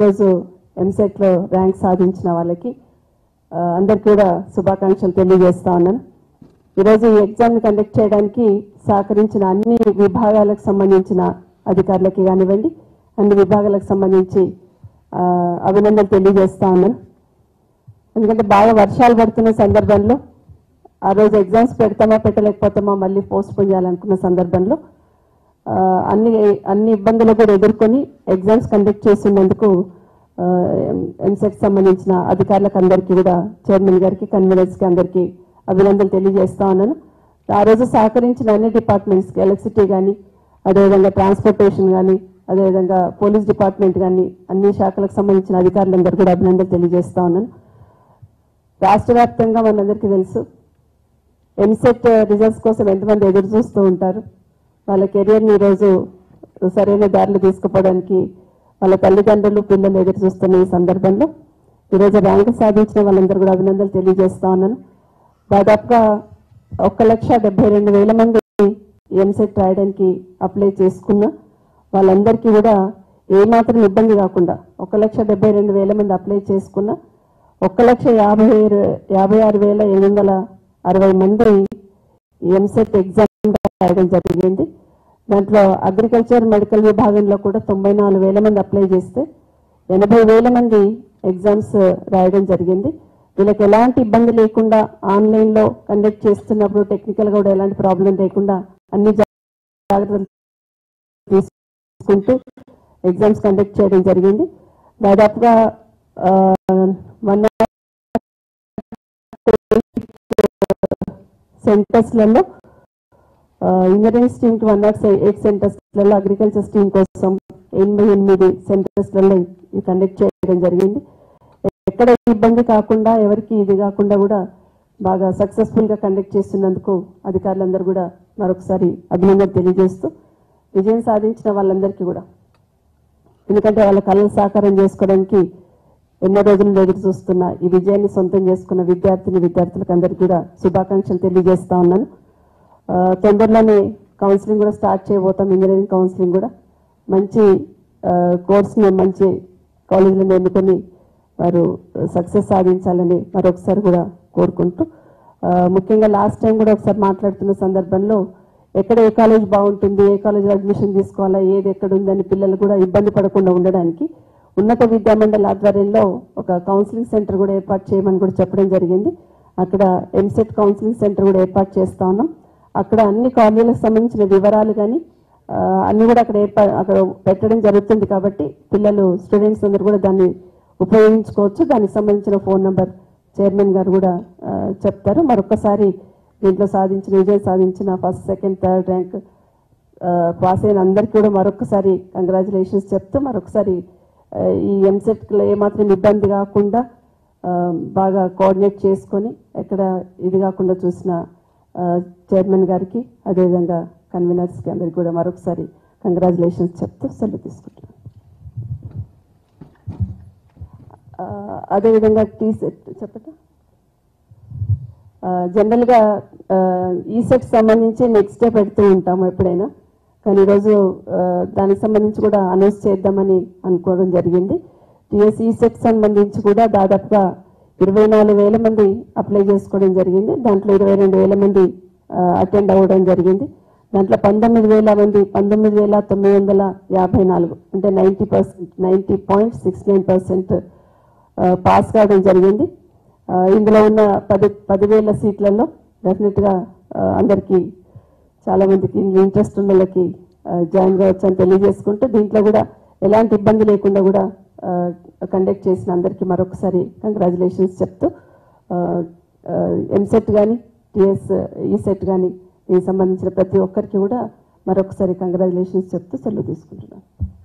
ఈరోజు ఎంసెట్లో ర్యాంక్ సాధించిన వాళ్ళకి ఆ, అందరికీ కూడా శుభాకాంక్షలు తెలియజేస్తా ఉన్నాను ఈరోజు ఈ ఎగ్జామ్ని కండక్ట్ చేయడానికి సహకరించిన అన్ని విభాగాలకు సంబంధించిన అధికారులకి కానివ్వండి అన్ని విభాగాలకు సంబంధించి ఆ, అభినందనలు తెలియజేస్తా ఉన్నాను ఎందుకంటే బాగా వర్షాలు పడుతున్న సందర్భంలో ఆ రోజు ఎగ్జామ్స్ పెడతామా పెట్టలేకపోతామా మళ్ళీ పోస్ట్ పోన్ చేయాలనుకున్న సందర్భంలో ఆ, అన్ని అన్ని ఇబ్బందులు కూడా ఎదుర్కొని ఎగ్జామ్స్ కండక్ట్ చేస్తున్నందుకు ఎంసెట్ సంబంధించిన అధికారులకు అందరికీ కూడా చైర్మన్ గారికి కన్వీనర్స్కి అందరికీ అభినందనలు తెలియజేస్తా ఉన్నాను ఆ రోజు సహకరించిన అన్ని డిపార్ట్మెంట్స్కి ఎలక్ట్రిసిటీ కానీ అదేవిధంగా ట్రాన్స్పోర్టేషన్ కానీ అదేవిధంగా పోలీస్ డిపార్ట్మెంట్ కానీ అన్ని శాఖలకు సంబంధించిన అధికారులందరూ కూడా అభినందనలు తెలియజేస్తా ఉన్నాను రాష్ట్ర వ్యాప్తంగా మనందరికీ తెలుసు ఎంసెట్ రిజల్ట్స్ కోసం ఎంతమంది ఎదురు చూస్తూ ఉంటారు వాళ్ళ కెరియర్ని ఈరోజు సరైన దారిలో తీసుకుపోవడానికి వాళ్ళ తల్లిదండ్రులు పిల్లలు ఎదురు చూస్తున్న ఈ సందర్భంలో ఈరోజు ర్యాంకు సాధించిన వాళ్ళందరూ కూడా అభినందనలు తెలియజేస్తా ఉన్నాను దాదాపుగా ఒక్క లక్ష డెబ్బై రెండు వేల మంది ఎంసెట్ రాయడానికి అప్లై చేసుకున్న వాళ్ళందరికీ కూడా ఏమాత్రం ఇబ్బంది కాకుండా ఒక లక్ష డెబ్బై రెండు వేల మంది అప్లై చేసుకున్న ఒక్క లక్ష యాభై ఆరు- యాభై ఆరు వేల ఎనిమిది వందల అరవై మంది ఎంసెట్ ఎగ్జామ్ రాయడం జరిగింది దాంట్లో అగ్రికల్చర్ మెడికల్ విభాగంలో కూడా తొంభై నాలుగు వేల మంది అప్లై చేస్తే ఎనభై వేల మంది ఎగ్జామ్స్ రాయడం జరిగింది వీళ్ళకి ఎలాంటి ఇబ్బంది లేకుండా ఆన్లైన్లో కండక్ట్ చేస్తున్నప్పుడు టెక్నికల్గా కూడా ఎలాంటి ప్రాబ్లం లేకుండా అన్ని జాగ్రత్తలు తీసుకుంటూ ఎగ్జామ్స్ కండక్ట్ చేయడం జరిగింది దాదాపుగా వన్ సెంటర్స్లలో ఇంజనీరింగ్ స్ట్రీమ్ కి వన్ నాట్ ఎయిట్ సెంటర్స్లలో అగ్రికల్చర్ స్ట్రీమ్ కోసం ఎనభై ఎనిమిది సెంటర్స్లలో కండక్ట్ చేయడం జరిగింది ఎక్కడ ఇబ్బంది కాకుండా ఎవరికి ఇది కాకుండా కూడా బాగా సక్సెస్ఫుల్ గా కండక్ట్ చేస్తున్నందుకు అధికారులందరూ కూడా మరొకసారి అభినందన తెలియజేస్తూ విజయం సాధించిన వాళ్ళందరికీ కూడా ఎందుకంటే వాళ్ళ కళలు సాకారం చేసుకోవడానికి ఎన్నో రోజుల నుండి ఎదురు చూస్తున్న ఈ విజయాన్ని సొంతం చేసుకున్న విద్యార్థిని విద్యార్థులకు అందరికీ కూడా శుభాకాంక్షలు తెలియజేస్తా ఉన్నాను ఆ, తొందరలోనే కౌన్సిలింగ్ కూడా స్టార్ట్ చేయబోతాం ఇంజనీరింగ్ కౌన్సిలింగ్ కూడా మంచి కోర్స్ని మంచి కాలేజీలను ఎన్నుకొని వారు సక్సెస్ సాధించాలని మరొకసారి కూడా కోరుకుంటూ ఆ, ముఖ్యంగా లాస్ట్ టైం కూడా ఒకసారి మాట్లాడుతున్న సందర్భంలో ఎక్కడ ఏ కాలేజ్ బాగుంటుంది ఏ కాలేజ్ అడ్మిషన్ తీసుకోవాలా ఏది ఎక్కడ ఉందని పిల్లలు కూడా ఇబ్బంది పడకుండా ఉండడానికి ఉన్నత విద్యామండలి ఆధ్వర్యంలో ఒక కౌన్సిలింగ్ సెంటర్ కూడా ఏర్పాటు చేయమని కూడా చెప్పడం జరిగింది అక్కడ ఎంసెట్ కౌన్సిలింగ్ సెంటర్ కూడా ఏర్పాటు చేస్తా ఉన్నాం అక్కడ అన్ని కాలేజీలకు సంబంధించిన వివరాలు కానీ అన్ని కూడా అక్కడ ఏర్పా అక్కడ పెట్టడం జరుగుతుంది కాబట్టి పిల్లలు స్టూడెంట్స్ అందరూ కూడా దాన్ని ఉపయోగించుకోవచ్చు దానికి సంబంధించిన ఫోన్ నంబర్ చైర్మన్ గారు కూడా ఆ, చెప్తారు మరొకసారి దీంట్లో సాధించిన విజయం సాధించిన first second third rank pass అయిన అందరికీ కూడా మరొకసారి కంగ్రాచులేషన్స్ చెప్తూ మరొకసారి ఆ, ఈ ఎంసెట్లో ఏమాత్రం ఇబ్బంది కాకుండా ఆ, బాగా కోఆర్డినేట్ చేసుకొని ఎక్కడ ఇది కాకుండా చూసిన ఆ, చైర్మన్ గారికి అదేవిధంగా కన్వీనర్స్కి అందరికీ కూడా మరొకసారి కంగ్రాచులేషన్స్ చెప్తూ సెలవు తీసుకుంటున్నాను ఆ, అదేవిధంగా టీ సెట్ చెప్పట జనరల్గా ఈ సెట్ సంబంధించి నెక్స్ట్ డే పెడుతూ ఉంటాము ఎప్పుడైనా కానీ ఈరోజు ఆ, దానికి సంబంధించి కూడా అనౌన్స్ చేద్దామని అనుకోవడం జరిగింది టీఎస్ ఈ సెట్ సంబంధించి కూడా దాదాపుగా ఇరవై నాలుగు వేల మంది అప్లై చేసుకోవడం జరిగింది దాంట్లో ఇరవై రెండు వేల మంది అటెండ్ అవ్వడం జరిగింది దాంట్లో పంతొమ్మిది వేల మంది పంతొమ్మిది వేల తొమ్మిది వందల యాభై నాలుగు అంటే ninety percent ninety point six nine percent pass కావడం జరిగింది ఆ, ఇందులో ఉన్న పది పదివేల సీట్లలో డెఫినెట్గా అందరికీ చాలా మందికి ఇంట్రెస్ట్ ఉన్న వాళ్ళకి జాయిన్ కావచ్చు అని తెలియజేసుకుంటూ దీంట్లో కూడా ఎలాంటి ఇబ్బంది లేకుండా కూడా కండక్ట్ చేసిన అందరికీ మరొకసారి కంగ్రాచులేషన్స్ చెప్తూ ఎంసెట్ కానీ టిఎస్ ఈ సెట్ కానీ దీనికి సంబంధించిన ప్రతి ఒక్కరికి కూడా మరొకసారి కంగ్రాచులేషన్స్ చెప్తూ సెలవు తీసుకుంటున్నాను